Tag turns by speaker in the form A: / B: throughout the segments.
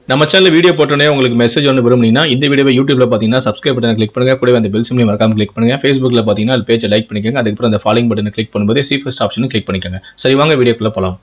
A: நம்ம channel video போட்டோன்னே உங்களுக்கு மெசேஜ் ஒன்று விரும்புனீங்கன்னா இந்த வீடியோவை யூடியூப்ல பார்த்தீங்கன்னா சப்ஸ்கிரைப் பட்டனை கிளிக் பண்ணுங்க கூடவே அந்த பெல் சிம்லையும் மறக்காம கிளிக் பண்ணுங்க ஃபேஸ்புக்ல பார்த்தீங்கன்னா அது பேஜை லைக் பண்ணிக்கோங்க அதுக்கப்புறம் அந்த ஃபாலோயிங் பட்டனை கிளிக் பண்ணும்போது சி ஃபர்ஸ்ட் ஆப்ஷனும் கிளிக் பண்ணிக்கோங்க சரி வாங்க வீடியோக்குள்ள போகலாம்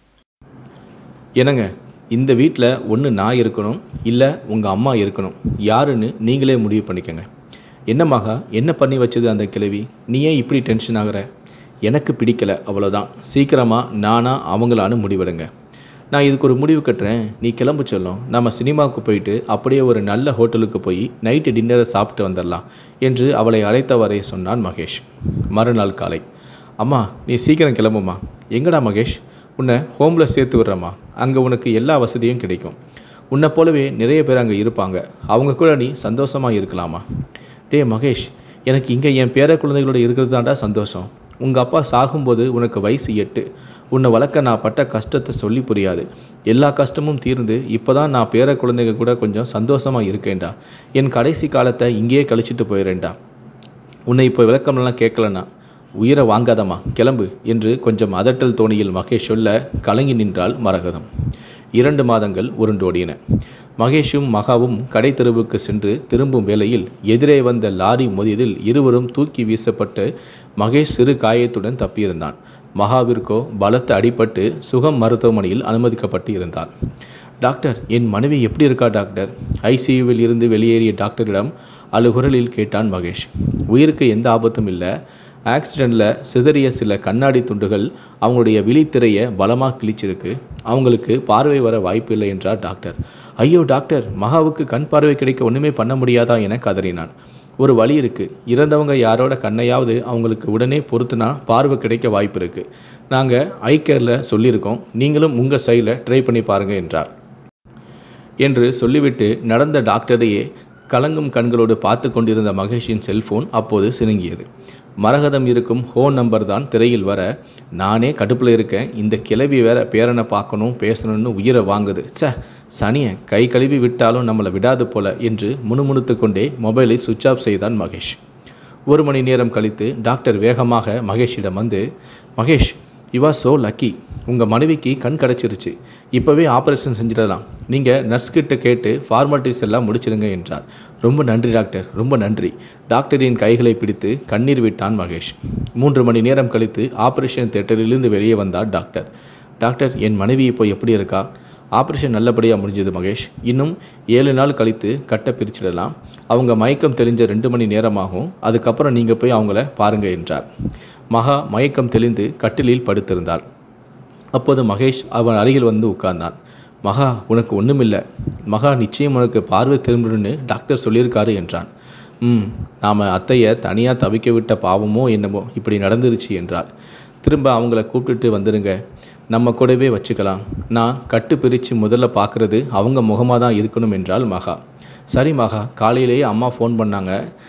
B: என்னங்க இந்த வீட்டில் ஒன்று நான் இருக்கணும் இல்லை உங்கள் அம்மா இருக்கணும் யாருன்னு நீங்களே முடிவு பண்ணிக்கோங்க என்ன மகா என்ன பண்ணி வச்சது அந்த கிழவி நீ ஏன் இப்படி டென்ஷன் ஆகுற எனக்கு பிடிக்கல அவ்வளோதான் சீக்கிரமாக நானா அவங்களான்னு முடிவெடுங்க நான் இதுக்கு ஒரு முடிவு கட்டுறேன் நீ கிளம்பு சொல்லும் நம்ம சினிமாவுக்கு போயிட்டு அப்படியே ஒரு நல்ல ஹோட்டலுக்கு போய் நைட்டு டின்னரை சாப்பிட்டு வந்துடலாம் என்று அவளை அழைத்தவரை சொன்னான் மகேஷ் மறுநாள் காலை அம்மா நீ சீக்கிரம் கிளம்புமா எங்கடா மகேஷ் உன்னை ஹோமில் சேர்த்து விடுறம்மா அங்கே உனக்கு எல்லா வசதியும் கிடைக்கும் உன்னை போலவே நிறைய பேர் அங்கே இருப்பாங்க அவங்க கூட நீ சந்தோஷமாக இருக்கலாமா டேய் மகேஷ் எனக்கு இங்கே என் பேர குழந்தைகளோட இருக்கிறது தான்டா சந்தோஷம் உங்கள் அப்பா சாகும்போது உனக்கு வயசு எட்டு உன்னை வளர்க்க நான் பட்ட கஷ்டத்தை சொல்லி புரியாது எல்லா கஷ்டமும் தீர்ந்து இப்போ தான் நான் பேர குழந்தைங்க கூட கொஞ்சம் சந்தோஷமாக இருக்கேன்டா என் கடைசி காலத்தை இங்கேயே கழிச்சிட்டு போயிடுறேன்டா உன்னை இப்போ விளக்கம்லாம் கேட்கலண்ணா உயிரை வாங்காதம்மா கிளம்பு என்று கொஞ்சம் அதட்டல் தோணியில் மகேஷ் சொல்ல கலங்கி நின்றாள் மரகதம் இரண்டு மாதங்கள் உருண்டோடின மகேஷும் மகாவும் கடை தெருவுக்கு சென்று திரும்பும் வேளையில் எதிரே வந்த லாரி மோதியதில் இருவரும் தூக்கி வீசப்பட்டு மகேஷ் சிறு காயத்துடன் தப்பியிருந்தான் மகாவிற்கோ பலத்த அடிபட்டு சுகம் மருத்துவமனையில் அனுமதிக்கப்பட்டு இருந்தார் டாக்டர் என் மனைவி எப்படி இருக்கா டாக்டர் ஐசியூவில் இருந்து வெளியேறிய டாக்டரிடம் அழுகுரலில் கேட்டான் மகேஷ் உயிருக்கு எந்த ஆபத்தும் இல்லை ஆக்சிடெண்ட்டில் சிதறிய சில கண்ணாடி துண்டுகள் அவங்களுடைய விழித்திரையை பலமாக கிழிச்சிருக்கு அவங்களுக்கு பார்வை வர வாய்ப்பு இல்லை என்றார் டாக்டர் ஐயோ டாக்டர் மகாவுக்கு கண் பார்வை கிடைக்க ஒன்றுமே பண்ண முடியாதா என கதறினான் ஒரு வழி இருக்குது இறந்தவங்க யாரோட கண்ணையாவது அவங்களுக்கு உடனே பொறுத்துனா பார்வை கிடைக்க வாய்ப்பு இருக்குது நாங்கள் ஐ கேரில் சொல்லியிருக்கோம் நீங்களும் உங்கள் சைடில் ட்ரை பண்ணி பாருங்கள் என்றார் என்று சொல்லிவிட்டு நடந்த டாக்டரையே கலங்கும் கண்களோடு பார்த்து கொண்டிருந்த மகேஷின் செல்போன் அப்போது சினுங்கியது மரகதம் இருக்கும் ஹோன் நம்பர் தான் திரையில் வர நானே கடுப்பில் இருக்கேன் இந்த கிளவி வேற பேரனை பார்க்கணும் பேசணும்னு உயிரை வாங்குது ச்சே சனியை கை கழுவி விட்டாலும் நம்மளை விடாது போல என்று முணுமுணுத்து கொண்டே மொபைலை சுவிட்ச் ஆஃப் செய்தான் மகேஷ் ஒரு மணி நேரம் கழித்து டாக்டர் வேகமாக மகேஷிடம் வந்து Mahesh you are so lucky உங்கள் மனைவிக்கு கண் கிடச்சிருச்சு இப்போவே ஆப்ரேஷன் செஞ்சிடலாம் நீங்கள் நர்ஸ்கிட்ட கேட்டு ஃபார்மாலிட்டிஸ் எல்லாம் முடிச்சிடுங்க என்றார் ரொம்ப நன்றி டாக்டர் ரொம்ப நன்றி டாக்டரின் கைகளை பிடித்து கண்ணீர் விட்டான் மகேஷ் மூன்று மணி நேரம் கழித்து ஆப்ரேஷன் தேட்டரிலிருந்து வெளியே வந்தார் டாக்டர் டாக்டர் என் மனைவி இப்போ எப்படி இருக்கா ஆப்ரேஷன் நல்லபடியாக முடிஞ்சது மகேஷ் இன்னும் ஏழு நாள் கழித்து கட்டை பிரிச்சிடலாம் அவங்க மயக்கம் தெளிஞ்ச ரெண்டு மணி நேரமாகும் அதுக்கப்புறம் நீங்கள் போய் அவங்கள பாருங்க என்றார் மகா மயக்கம் தெளிந்து கட்டிலில் படுத்திருந்தாள் அப்போது மகேஷ் அவன் அருகில் வந்து உட்கார்ந்தான் மகா உனக்கு ஒன்றுமில்லை மகா நிச்சயம் உனக்கு பார்வை திரும்பிடுன்னு டாக்டர் சொல்லியிருக்காரு என்றான் ம் நாம் அத்தையை தனியாக தவிக்க விட்ட பாவமோ என்னமோ இப்படி நடந்துருச்சு என்றாள் திரும்ப அவங்கள கூப்பிட்டுட்டு வந்துடுங்க நம்ம கூடவே வச்சுக்கலாம் நான் கட்டு பிரித்து முதல்ல பார்க்குறது அவங்க முகமாக தான் இருக்கணும் என்றால் மகா சரி மகா காலையிலேயே அம்மா ஃபோன் பண்ணாங்க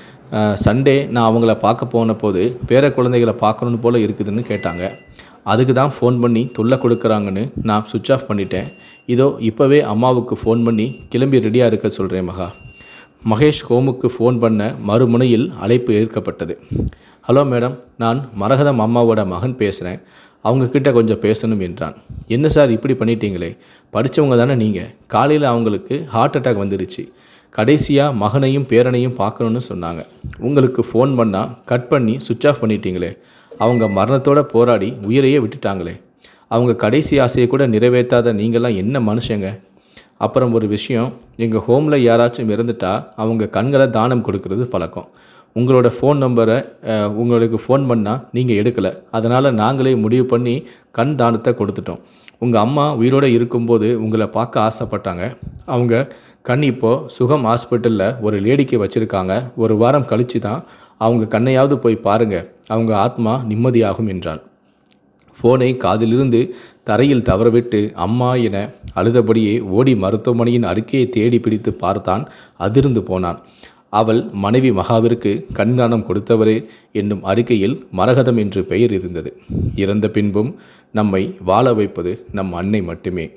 B: சண்டே நான் அவங்கள பார்க்க போன போது பேர குழந்தைகளை பார்க்கணுன்னு போல் இருக்குதுன்னு கேட்டாங்க அதுக்கு தான் ஃபோன் பண்ணி தொல்லை கொடுக்குறாங்கன்னு நான் சுவிட்ச் ஆஃப் பண்ணிட்டேன் இதோ இப்போவே அம்மாவுக்கு ஃபோன் பண்ணி கிளம்பி ரெடியாக இருக்க சொல்கிறேன் மகா மகேஷ் ஹோமுக்கு ஃபோன் பண்ண மறுமுனையில் அழைப்பு ஏற்கப்பட்டது ஹலோ மேடம் நான் மரகதம் அம்மாவோட மகன் பேசுகிறேன் அவங்கக்கிட்ட கொஞ்சம் பேசணும் என்றான் என்ன சார் இப்படி பண்ணிட்டீங்களே படித்தவங்க தானே நீங்கள் காலையில் அவங்களுக்கு ஹார்ட் அட்டாக் வந்துருச்சு கடைசியாக மகனையும் பேரனையும் பார்க்கணுன்னு சொன்னாங்க உங்களுக்கு ஃபோன் பண்ணால் கட் பண்ணி சுவிட்ச் ஆஃப் பண்ணிட்டீங்களே அவங்க மரணத்தோட போராடி உயிரையே விட்டுட்டாங்களே அவங்க கடைசி ஆசையை கூட நிறைவேற்றாத நீங்கள்லாம் என்ன மனுஷங்க அப்புறம் ஒரு விஷயம் எங்கள் ஹோமில் யாராச்சும் இறந்துட்டா அவங்க கண்களை தானம் கொடுக்கறது பழக்கம் உங்களோட ஃபோன் நம்பரை அஹ், உங்களுக்கு ஃபோன் பண்ணால் நீங்கள் எடுக்கலை அதனால் நாங்களே முடிவு பண்ணி கண் தானத்தை கொடுத்துட்டோம் உங்கள் அம்மா உயிரோடு இருக்கும்போது உங்களை பார்க்க ஆசைப்பட்டாங்க அவங்க கண் இப்போது சுகம் ஹாஸ்பிட்டலில் ஒரு லேடிக்கு வச்சுருக்காங்க ஒரு வாரம் கழித்து தான் அவங்க கண்ணையாவது போய் பாருங்கள் அவங்க ஆத்மா நிம்மதியாகும் என்றாள் ஃபோனை காதிலிருந்து தரையில் தவறவிட்டு அம்மா என அழுதபடியே ஓடி மருத்துவமனையின் அறிக்கையை தேடி பிடித்து பார்த்தான் அதிர்ந்து போனான் அவள் மனைவி மகாவிற்கு கண்தானம் கொடுத்தவரே என்னும் அறிக்கையில் மரகதம் என்று பெயர் இருந்தது இறந்த பின்பும் நம்மை வாழ வைப்பது நம் அன்னை மட்டுமே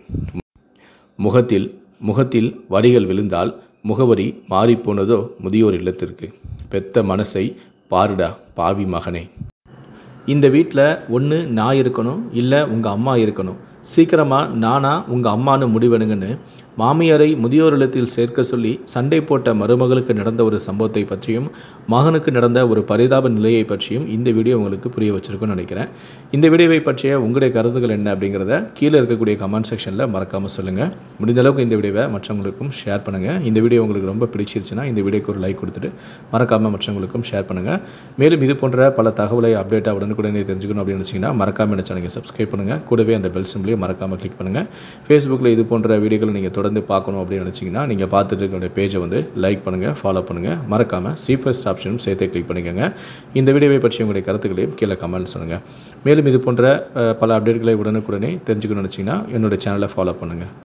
B: முகத்தில் முகத்தில் வரிகள் விழுந்தால் முகவரி மாறிப்போனதோ முதியோர் இல்லத்திற்கு பெத்த மனசை பாருடா பாவி மகனே இந்த வீட்டில் ஒன்று நான் இருக்கணும் இல்லை உங்கள் அம்மா இருக்கணும் சீக்கிரமாக நானா உங்கள் அம்மான்னு முடிவெடுங்கன்னு மாமியாரை முதியோர் இல்லத்தில் சேர்க்க சொல்லி சண்டை போட்ட மருமகளுக்கு நடந்த ஒரு சம்பவத்தை பற்றியும் மகனுக்கு நடந்த ஒரு பரிதாப நிலையை பற்றியும் இந்த வீடியோ உங்களுக்கு புரிய வச்சிருக்கும்னு நினைக்கிறேன் இந்த வீடியோவை பற்றிய உங்களுடைய கருத்துக்கள் என்ன அப்படிங்கிறத கீழே இருக்கக்கூடிய கமெண்ட் செக்ஷனில் மறக்காமல் சொல்லுங்கள் முடிந்த அளவுக்கு இந்த வீடியோவை மற்றவங்களுக்கும் ஷேர் பண்ணுங்கள் இந்த வீடியோ உங்களுக்கு ரொம்ப பிடிச்சிருச்சுன்னா இந்த வீடியோக்கு ஒரு லைக் கொடுத்துட்டு மறக்காமல் மற்றவங்களுக்கும் ஷேர் பண்ணுங்கள் மேலும் இது போன்ற பல தகவலை அப்டேட்டாக உடனுக்குடனே தெரிஞ்சுக்கணும் அப்படின்னு நினச்சிங்கன்னா மறக்காமல் என்ன சேனலை சப்ஸ்கிரைப் பண்ணுங்கள் கூடவே அந்த பெல் சிம்பிளையும் மறக்காமல் கிளிக் பண்ணுங்கள் ஃபேஸ்புக்கில் இது போன்ற வீடியோக்களை நீங்கள் தொடர்ந்து பார்க்கணும் அப்படின்னு நினச்சிங்கன்னா நீங்கள் பார்த்துட்டு இருக்க பேஜை வந்து லைக் பண்ணுங்கள் ஃபாலோ பண்ணுங்கள் மறக்காமல் சீஃபஸ்ட் ஆப்ஷனும் சேர்த்தே கிளிக் பண்ணிக்கோங்க இந்த வீடியோவை பற்றி உங்களுடைய கருத்துக்களையும் கீழே கமெண்ட் சொல்லுங்கள் மேலும் இது போன்ற அஹ், பல அப்டேட்களை உடனுக்குடனே தெரிஞ்சுக்கணும்னு நினச்சிங்கன்னா என்னோட சேனலை ஃபாலோ பண்ணுங்கள்